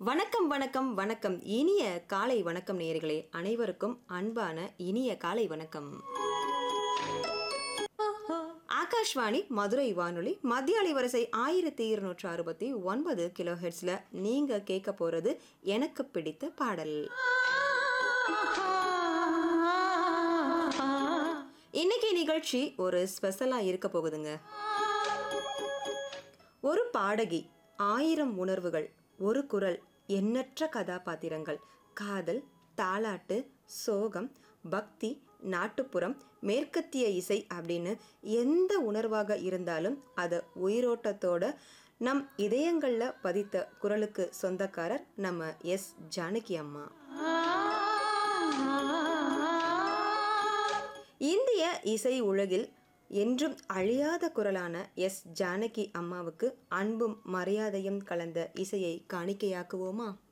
வணக்கம் வணக்கம் வணக்கம் இனிய காலை வணக்கம் நேயர்களே அனைவருக்கும் அன்பான இனிய காலை வணக்கம் ஆகாஷ்வாணி மதுரை வானொலி மத்திய அலைவரிசை ஆயிரத்தி இருநூற்று அறுபத்தி ஒன்பது கிலோ ஹெட்ஸ்ல நீங்க கேட்க போறது எனக்கு பிடித்த பாடல் இன்னைக்கு நிகழ்ச்சி ஒரு ஸ்பெஷலா இருக்க போகுதுங்க ஒரு பாடகி ஆயிரம் உணர்வுகள் ஒரு குரல் எண்ணற்ற கதாபாத்திரங்கள் காதல் தாலாட்டு சோகம் பக்தி நாட்டுப்புறம் மேற்கத்திய இசை அப்படின்னு எந்த உணர்வாக இருந்தாலும் அதை உயிரோட்டத்தோட நம் இதயங்களில் பதித்த குரலுக்கு சொந்தக்காரர் நம்ம எஸ் ஜானகி அம்மா இந்திய இசை உலகில் என்றும் அழியாத குரலான எஸ் ஜானகி அம்மாவுக்கு அன்பும் மரியாதையும் கலந்த இசையை காணிக்கையாக்குவோமா